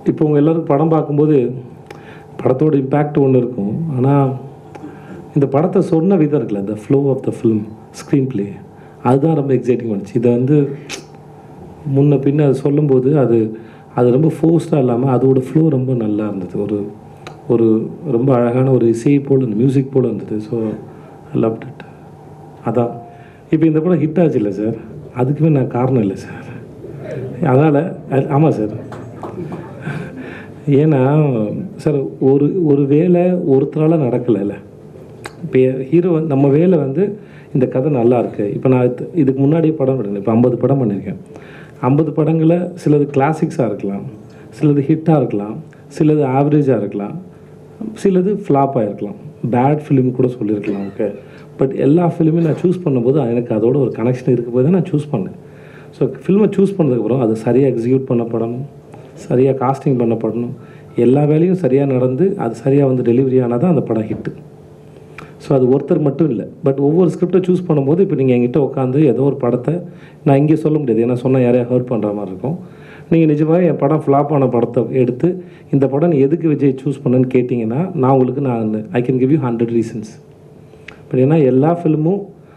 இப்போ உங்கள் எல்லாரும் படம் பார்க்கும்போது படத்தோட இம்பேக்ட் ஒன்று இருக்கும் ஆனால் இந்த படத்தை சொன்ன விதம் இருக்குல்ல the flow of the film screenplay அதுதான் ரொம்ப எக்ஸைட்டிங் பண்ணுச்சு இதை வந்து முன்ன பின்ன அது சொல்லும்போது அது அது ரொம்ப ஃபோர்ஸ்டாக இல்லாமல் அதோட ஃப்ளோ ரொம்ப நல்லா இருந்தது ஒரு ஒரு ரொம்ப அழகான ஒரு இசை போல் இருந்தது மியூசிக் போல் இருந்தது ஸோ ஐ லவ் இட் அதான் இப்போ இந்த படம் ஹிட் ஆச்சு இல்லை சார் அதுக்குமே நான் காரணம் இல்லை சார் அதனால் ஆமாம் சார் ஏன்னா சார் ஒரு ஒரு வேலை ஒருத்தரால் நடக்கலைல்ல இப்போ ஹீரோ நம்ம வேலை வந்து இந்த கதை நல்லா இருக்கு இப்போ நான் இது- இதுக்கு முன்னாடியே படம் பண்ணிருக்கேன் இப்போ ஐம்பது படம் பண்ணியிருக்கேன் ஐம்பது படங்களில் சிலது கிளாசிக்ஸாக இருக்கலாம் சிலது ஹிட்டாக இருக்கலாம் சிலது ஆவரேஜாக இருக்கலாம் சிலது ஃப்ளாப்பாக இருக்கலாம் பேட் ஃபிலிம் கூட சொல்லியிருக்கலாம் ஓகே பட் எல்லா ஃபிலிமையும் நான் சூஸ் பண்ணும்போது எனக்கு அதோட ஒரு கனெக்ஷன் இருக்க போது தான் நான் சூஸ் பண்ணேன் ஸோ ஃபில்மை சூஸ் பண்ணதுக்கப்புறம் அது சரியாக எக்ஸிக்யூட் பண்ணப்படணும் சரியாக காஸ்டிங் பண்ணப்படணும் எல்லா வேலையும் சரியாக நடந்து அது சரியாக வந்து டெலிவரி ஆனால் தான் அந்த படம் ஹிட்டு ஸோ அது ஒருத்தர் மட்டும் இல்லை பட் ஒவ்வொரு ஸ்கிரிப்டை சூஸ் பண்ணும்போது இப்போ நீங்கள் என்கிட்ட உட்காந்து ஏதோ ஒரு படத்தை நான் இங்கே சொல்ல முடியாது ஏன்னா சொன்னால் யாரையா ஹர்ட் பண்ணுற மாதிரி இருக்கும் நீங்கள் நிஜமாக என் படம் ஃப்ளாப் ஆன படத்தை எடுத்து இந்த படம் நீ எதுக்கு விஜய் சூஸ் பண்ணேன்னு கேட்டிங்கன்னா நான் உங்களுக்கு நான் I can give you hundred reasons but ஏன்னா எல்லா ஃபிலிமும்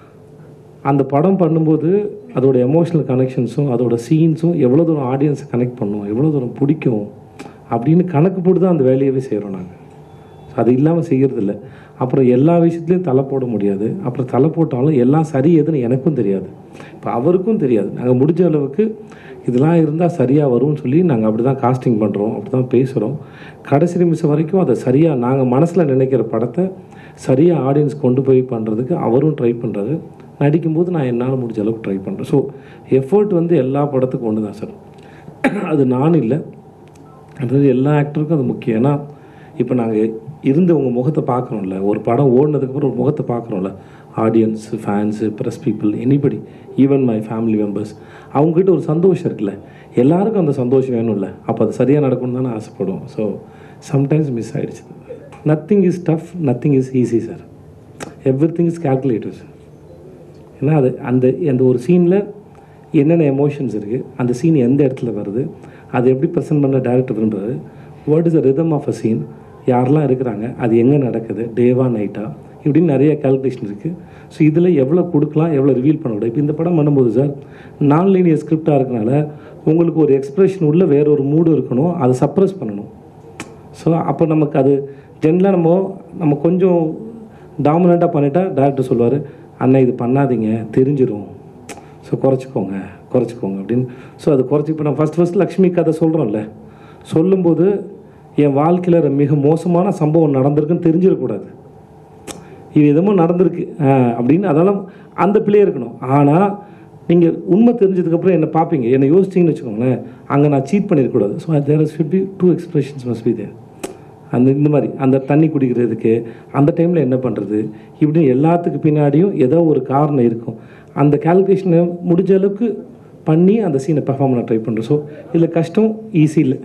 அந்த படம் பண்ணும்போது அதோட எமோஷனல் கனெக்ஷன்ஸும் அதோட சீன்ஸும் எவ்வளோ தூரம் ஆடியன்ஸை கனெக்ட் பண்ணும் எவ்வளோ தூரம் பிடிக்கும் அப்படின்னு கணக்கு போட்டு தான் அந்த வேலையவே செய்கிறோம் நாங்கள் அது இல்லாமல் செய்கிறது இல்லை அப்புறம் எல்லா விஷயத்துலையும் தலை போட முடியாது அப்புறம் தலை போட்டாலும் எல்லாம் சரி எதுன்னு எனக்கும் தெரியாது இப்போ அவருக்கும் தெரியாது நாங்கள் முடிஞ்ச அளவுக்கு இதெல்லாம் இருந்தால் சரியாக வரும்னு சொல்லி நாங்கள் அப்படி தான் காஸ்டிங் பண்ணுறோம் அப்படி தான் பேசுகிறோம் கடைசி நிமிஷம் வரைக்கும் அதை சரியாக நாங்கள் மனசில் நினைக்கிற படத்தை சரியாக ஆடியன்ஸ் கொண்டு போய் பண்ணுறதுக்கு அவரும் ட்ரை பண்ணுறாரு நடிக்கும்போது நான் என்னால் முடிஞ்ச அளவுக்கு ட்ரை பண்ணுறேன் ஸோ எஃபர்ட் வந்து எல்லா படத்துக்கும் ஒன்று தான் சார் அது நான் இல்லை அது எல்லா ஆக்டருக்கும் அது முக்கியம் ஏன்னா இப்போ நாங்கள் இருந்து உங்கள் முகத்தை பார்க்குறோம்ல ஒரு படம் ஓடினதுக்கப்புறம் ஒரு முகத்தை பார்க்குறோம்ல audience fans press people anybody even my family members அவங்ககிட்ட ஒரு சந்தோஷம் இருக்குல்ல எல்லாருக்கும் அந்த சந்தோஷம் வேணும்ல அப்போ அது சரியாக நடக்கணும்னு தானே ஆசைப்படுவோம் ஸோ சம்டைம்ஸ் மிஸ் ஆகிடுச்சு nothing is tough nothing is easy sir everything is calculator sir ஏன்னா அது அந்த அந்த ஒரு சீனில் என்னென்ன எமோஷன்ஸ் இருக்குது அந்த சீன் எந்த இடத்துல வருது அதை எப்படி ப்ரெசென்ட் பண்ண டேரக்டர் விரும்புறாரு what is the rhythm of a scene யாரெல்லாம் இருக்கிறாங்க அது எங்கே நடக்குது டேவா நைட்டா இப்படின்னு நிறைய கால்குலேஷன் இருக்குது ஸோ இதில் எவ்வளோ கொடுக்கலாம் எவ்வளோ ரிவீல் பண்ணக்கூடாது இப்போ இந்த படம் பண்ணும்போது சார் நான் லீனியர் ஸ்கிரிப்டாக இருக்கனால உங்களுக்கு ஒரு எக்ஸ்பிரஷன் உள்ள வேற ஒரு மூடு இருக்கணும் அதை சப்ரஸ் பண்ணணும் ஸோ அப்போ நமக்கு அது ஜென்ரலாக நம்ம நம்ம கொஞ்சம் டாமினண்ட்டாக பண்ணிட்டா டேரக்டர் சொல்லுவார் அண்ணா இது பண்ணாதீங்க தெரிஞ்சிரும் ஸோ குறைச்சிக்கோங்க குறைச்சிக்கோங்க அப்படின்னு ஸோ அது குறைச்சி இப்போ நான் ஃபஸ்ட் ஃபஸ்ட் லக்ஷ்மி கதை சொல்கிறோம்ல சொல்லும்போது என் வாழ்க்கையில் மிக மோசமான சம்பவம் நடந்திருக்குன்னு தெரிஞ்சிடக்கூடாது இது எதுமோ நடந்திருக்கு ஆ, அப்படின்னு அதெல்லாம் அந்த பிள்ளை இருக்கணும் ஆனால் நீங்கள் உண்மை தெரிஞ்சதுக்கப்புறம் என்ன பார்ப்பீங்க என்னை யோசிச்சிங்கன்னு வச்சுக்கோங்களேன் அங்கே நான் சீட் பண்ணிடக்கூடாது so there should be two expressions must be there அந்த இந்த மாதிரி அந்த தண்ணி குடிக்கிறதுக்கு அந்த டைமில் என்ன பண்ணுறது இப்படி எல்லாத்துக்கு பின்னாடியும் ஏதோ ஒரு காரணம் இருக்கும் அந்த கால்குலேஷனை முடிஞ்ச அளவுக்கு பண்ணி அந்த சீனை பெர்ஃபார்ம் பண்ண ட்ரை பண்ணுறோம் ஸோ இதில் கஷ்டம் ஈஸி இல்லை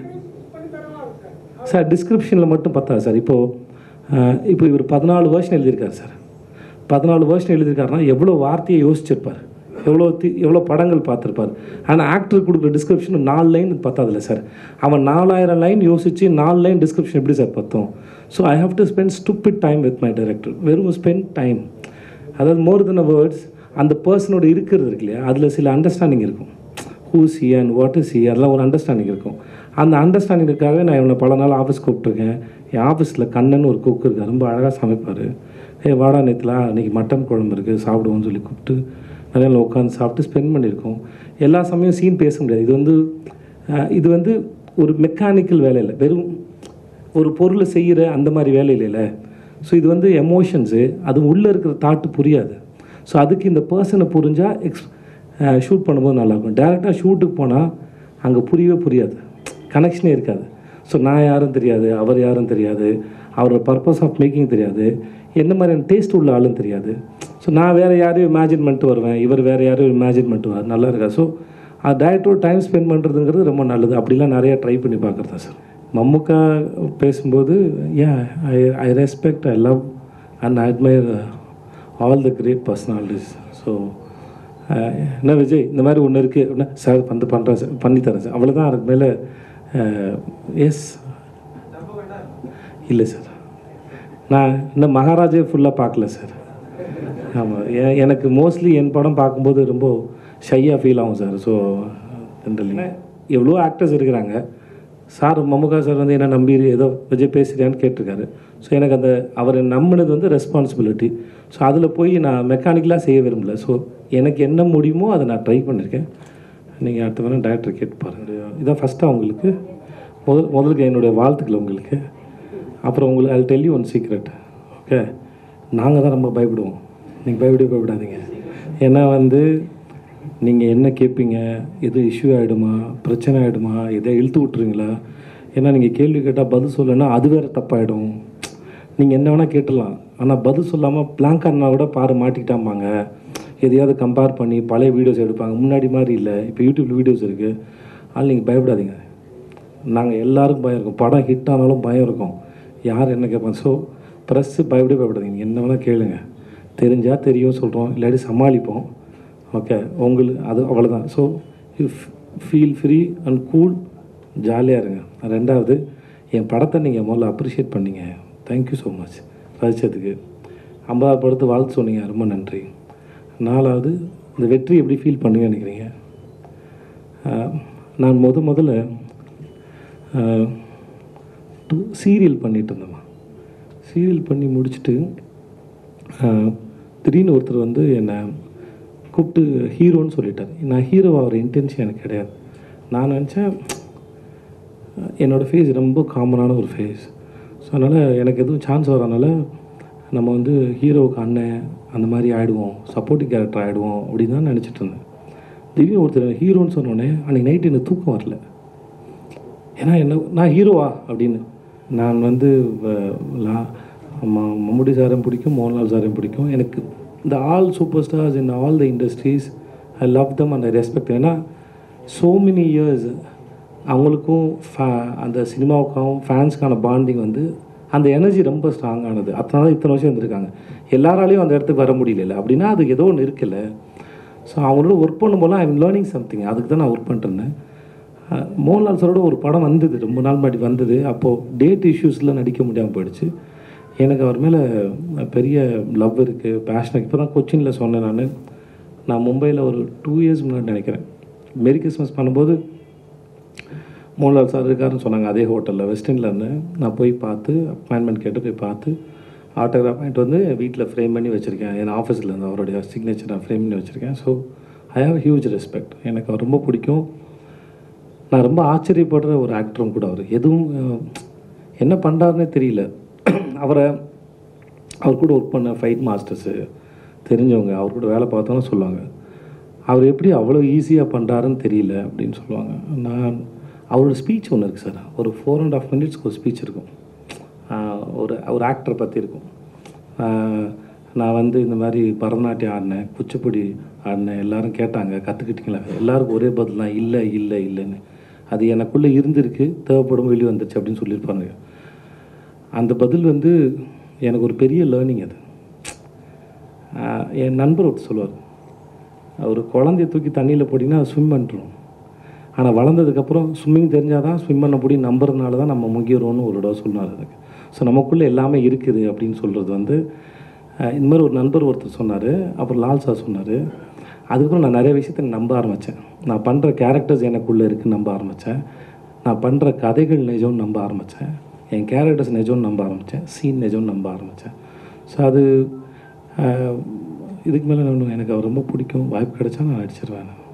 சார் டிஸ்கிரிப்ஷனில் மட்டும் பத்தாது சார் இப்போது இப்போ இவர் பதினாலு வேர்ஷன் எழுதியிருக்காரு சார் பதினாலு வேர்ஷன் எழுதியிருக்காருன்னா எவ்வளோ வார்த்தையை யோசிச்சிருப்பார் எவ்வளோ தி எவ்வளோ படங்கள் பார்த்துருப்பார் ஆனால் ஆக்டர் கொடுக்குற டிஸ்கிரிப்ஷன் நாலு லைன் பத்தாதுல்ல சார் அவன் நாலாயிரம் லைன் யோசித்து நாலு லைன் டிஸ்கிரிப்ஷன் எப்படி சார் பத்தும் so I have to spend stupid time with my director வெறும் ஸ்பெண்ட் டைம் அதாவது மோர் தென் வேர்ட்ஸ் அந்த பர்சனோட இருக்கிறது இருக்கு இல்லையா அதில் சில அண்டர்ஸ்டாண்டிங் இருக்கும் who see and what is see அதெல்லாம் ஒரு அண்டர்ஸ்டாண்டிங் இருக்கும் அந்த அண்டர்ஸ்டாண்டிங்காக நான் இவனை பல நாள் ஆஃபீஸ் கூப்பிட்ருக்கேன் என் ஆஃபீஸில் கண்ணன் ஒரு குக் இருக்கார் ரொம்ப அழகாக சமைப்பார் ஏ வாடா நேற்றுலாம் இன்னைக்கு மட்டன் குழம்பு இருக்குது சாப்பிடுவோம்னு சொல்லி கூப்பிட்டு நிறைய நாள் உட்காந்து சாப்பிட்டு ஸ்பெண்ட் பண்ணியிருக்கோம் எல்லா சமயம் சீன் பேச முடியாது இது வந்து அஹ், இது வந்து ஒரு மெக்கானிக்கல் வேலை இல்லை வெறும் ஒரு பொருளை செய்கிற அந்த மாதிரி வேலை இல்லைல்ல ஸோ இது வந்து எமோஷன்ஸு அது உள்ளே இருக்கிற தாட்டு புரியாது ஸோ அதுக்கு இந்த பர்சனை புரிஞ்சால் எக்ஸ் ஷூட் பண்ணும்போது நல்லாயிருக்கும் டேரெக்டாக ஷூட்டுக்கு போனால் அங்கே புரியவே புரியாது கனெக்ஷனே இருக்காது ஸோ நான் யாரும் தெரியாது அவர் யாரும் தெரியாது அவரோட பர்பஸ் ஆஃப் மேக்கிங் தெரியாது என்ன மாதிரியான டேஸ்ட் உள்ள ஆளும் தெரியாது ஸோ நான் வேறு யாரையும் இமேஜின் பண்ணிட்டு வருவேன் இவர் வேறு யாரையும் இமேஜின் பண்ணிட்டு வருவார் நல்லா இருக்கா ஸோ அது டேரக்டரோட டைம் ஸ்பெண்ட் பண்ணுறதுங்கிறது ரொம்ப நல்லது அப்படிலாம் நிறையா ட்ரை பண்ணி பார்க்குறதா சார் மம்முக்கா பேசும்போது ஏன் I I respect I love and I admire all the great personalities so என்ன விஜய் இந்த மாதிரி ஒன்று இருக்குது அப்படின்னா சார் வந்து பண்ணுறேன் சார் பண்ணித்தரேன் சார் அவ்வளோதான் அதுக்கு மேலே எஸ் இல்லை சார் நான் இந்த மகாராஜே ஃபுல்லாக பார்க்கல சார் ஆமாம் எனக்கு மோஸ்ட்லி என் படம் பார்க்கும்போது ரொம்ப ஷையாக ஃபீல் ஆகும் சார் ஸோ ஜென்ரலி எவ்வளோ ஆக்டர்ஸ் இருக்கிறாங்க சார் மம்முகா சார் வந்து என்ன நம்பி ஏதோ விஜய் பேசுறியான்னு கேட்டிருக்காரு ஸோ எனக்கு அந்த அவரை நம்பினது வந்து ரெஸ்பான்சிபிலிட்டி ஸோ அதில் போய் நான் மெக்கானிக்கலாக செய்ய விரும்பல ஸோ எனக்கு என்ன முடியுமோ அதை நான் ட்ரை பண்ணியிருக்கேன் நீங்கள் அடுத்த வாரம் டேரக்டர் கேட்டு பாருங்க இதான் ஃபஸ்ட்டாக உங்களுக்கு முதல் முதலுக்கு என்னுடைய வாழ்த்துக்கள் உங்களுக்கு அப்புறம் உங்களுக்கு அது டெல்லி ஒன் சீக்ரெட் ஓகே நாங்கள் தான் ரொம்ப பயப்படுவோம் நீங்கள் பயப்படவே பயப்படாதீங்க ஏன்னா வந்து நீங்கள் என்ன கேட்பீங்க எது இஷ்யூ ஆகிடுமா பிரச்சனை ஆகிடுமா எதை இழுத்து விட்ருங்களா ஏன்னா நீங்கள் கேள்வி கேட்டால் பதில் சொல்லலைன்னா அது வேறு தப்பாயிடும் நீங்கள் என்ன வேணால் கேட்டலாம் ஆனால் பதில் சொல்லாமல் பிளாங்கானா கூட பாரு மாட்டிக்கிட்டாம்பாங்க எதையாவது கம்பேர் பண்ணி பழைய வீடியோஸ் எடுப்பாங்க முன்னாடி மாதிரி இல்லை இப்போ யூடியூப்ல வீடியோஸ் இருக்குது அதனால் நீங்கள் பயப்படாதீங்க நாங்கள் எல்லாருக்கும் பயம் இருக்கும் படம் ஹிட் ஆனாலும் பயம் இருக்கும் யார் என்ன கேட்பாங்க ஸோ ப்ரெஸ்ஸு பயப்படவே பயப்படாதீங்க நீங்க என்ன வேணால் கேளுங்க தெரிஞ்சால் தெரியும் சொல்கிறோம் இல்லாட்டி சமாளிப்போம் ஓகே உங்களுக்கு அது அவ்வளோதான் so you feel free and cool ஜாலியாக இருங்க ரெண்டாவது என் படத்தை நீங்கள் முதல்ல அப்ரிஷியேட் பண்ணீங்க தேங்க்யூ ஸோ மச் ரசித்ததுக்கு ஐம்பதாவது படத்து வாழ்த்து சொன்னீங்க ரொம்ப நன்றி நாலாவது இந்த வெற்றி எப்படி ஃபீல் பண்ணுங்க நினைக்கிறீங்க ஆஹ், நான் முத முதல்ல சீரியல் பண்ணிட்டு இருந்தேம்மா சீரியல் பண்ணி முடிச்சுட்டு ஆஹ், திடீர்னு ஒருத்தர் வந்து என்னை கூப்பிட்டு ஹீரோன்னு சொல்லிட்டார் நான் ஹீரோ ஆகிற இன்டென்ஷன் எனக்கு கிடையாது நான் நினச்சேன் என்னோடய ஃபேஸ் ரொம்ப காமனான ஒரு ஃபேஸ் ஸோ அதனால் எனக்கு எதுவும் சான்ஸ் வரனால நம்ம வந்து ஹீரோவுக்கு அண்ணன் அந்த மாதிரி ஆகிடுவோம் சப்போர்ட்டிங் கேரக்டர் ஆகிடுவோம் அப்படின்னு தான் நினச்சிட்டு இருந்தேன் திடீர்னு ஒருத்தர் ஹீரோன்னு சொன்னோடனே அன்றைக்கி நைட்டு எனக்கு தூக்கம் வரல ஏன்னா என்ன நான் ஹீரோவா அப்படின்னு நான் வந்து வ- லா- ம- மம்முட்டி சாரையும் பிடிக்கும் மோகன்லால் சாரையும் பிடிக்கும் எனக்கு இந்த all super stars in all the industries I love them and I respect ஏன்னா ஸோ மெனி இயர்ஸ் அவங்களுக்கும் fa- அந்த சினிமாவுக்கும் ஃபேன்ஸ்க்கான பாண்டிங் வந்து அந்த எனர்ஜி ரொம்ப ஸ்ட்ராங்கானது அதனால இத்தனை வருஷம் இருந்திருக்காங்க எல்லாராலையும் அந்த இடத்துக்கு வர முடியல அப்படின்னா அதுக்கு ஏதோ ஒன்று இருக்குல்ல ஸோ அவங்களோட ஒர்க் பண்ணும்போது ஐ எம் லேர்னிங் சம்திங் அதுக்கு தான் நான் ஒர்க் பண்ணிட்டு இருந்தேன் அஹ் மோகன்லால் சாரோட ஒரு படம் வந்தது ரொம்ப நாள் முன்னாடி வந்தது அப்போது டேட் இஷ்யூஸில் நடிக்க முடியாமல் போயிடுச்சு எனக்கு அவர் மேலே பெரிய லவ் இருக்குது பேஷன் இப்போ தான் கொச்சினில் சொன்னேன் நான் நான் மும்பையில் ஒரு டூ இயர்ஸ் முன்னாடி நினைக்கிறேன் மெரி கிறிஸ்மஸ் பண்ணும்போது மோகன்லால் சார் இருக்காருன்னு சொன்னாங்க அதே ஹோட்டலில் வெஸ்டர்னில் இருந்தேன் நான் போய் பார்த்து அப்பாயின்மெண்ட் கேட்டு போய் பார்த்து ஆட்டோகிராஃப் வாங்கிட்டு வந்து வீட்டில் ஃப்ரேம் பண்ணி வச்சுருக்கேன் என் ஆஃபீஸில் இருந்து அவருடைய சிக்னேச்சர் நான் ஃப்ரேம் பண்ணி வச்சுருக்கேன் so I have huge respect எனக்கு அவர் ரொம்ப பிடிக்கும் நான் ரொம்ப ஆச்சரியப்படுற ஒரு ஆக்டரும் கூட அவர் எதுவும் அஹ், என்ன பண்ணுறாருன்னே தெரியல அவரை அவர் கூட ஒர்க் பண்ண ஃபைட் மாஸ்டர்ஸு தெரிஞ்சவங்க அவர் கூட வேலை பார்த்தோன்னு சொல்லுவாங்க அவர் எப்படி அவ்வளோ ஈஸியாக பண்ணுறாருன்னு தெரியல அப்படின்னு சொல்லுவாங்க நான் அவரோட ஸ்பீச் ஒன்று இருக்குது சார் ஒரு ஃபோர் அண்ட் ஆஃப் மினிட்ஸ்க்கு ஒரு ஸ்பீச் இருக்கும் ஆஹ் ஒரு ஒரு ஆக்டரை பற்றி இருக்கும் ஆஹ் நான் வந்து இந்த மாதிரி பரதநாட்டியம் ஆடினேன் குச்சிப்புடி ஆடினேன் எல்லாரும் கேட்டாங்க கற்றுக்கிட்டீங்களா எல்லாருக்கும் ஒரே பதில் தான் இல்லை இல்லை இல்லைன்னு அது எனக்குள்ளே இருந்திருக்கு தேவைப்படும் வெளியே வந்துருச்சு அப்படின்னு சொல்லியிருப்பாங்க அந்த பதில் வந்து எனக்கு ஒரு பெரிய லேர்னிங் அது ஆஹ் என் நண்பர் ஒருத்தர் சொல்லுவார் ஒரு குழந்தைய தூக்கி தண்ணியில் போட்டிங்கன்னா ஸ்விம் பண்ணிட்டுரும் ஆனால் வளர்ந்ததுக்கப்புறம் ஸ்விம்மிங் தெரிஞ்சால் தான் ஸ்விம் பண்ண முடியும் நம்புறதுனால தான் நம்ம முங்கிடுறோம்னு ஒரு இடம் சொன்னார் எனக்கு ஸோ நமக்குள்ளே எல்லாமே இருக்குது அப்படின்னு சொல்கிறது வந்து அஹ், இந்த மாதிரி ஒரு நண்பர் ஒருத்தர் சொன்னார் அப்புறம் லால் சார் சொன்னார் அதுக்கப்புறம் நான் நிறைய விஷயத்தை நம்ப ஆரம்பித்தேன் நான் பண்ணுற கேரக்டர்ஸ் எனக்குள்ளே இருக்குன்னு நம்ப ஆரம்பித்தேன் நான் பண்ணுற கதைகள் நிஜம்னு நம்ப ஆரம்பித்தேன் என் கேரக்டர்ஸ் நிஜம்னு நம்ப ஆரம்பித்தேன் சீன் நிஜம்னு நம்ப ஆரம்பித்தேன் ஸோ அது அஹ், இதுக்கு மேலே எனக்கு அவர் ரொம்ப பிடிக்கும் வாய்ப்பு கிடைச்சா நான் நடிச்சிருவேன்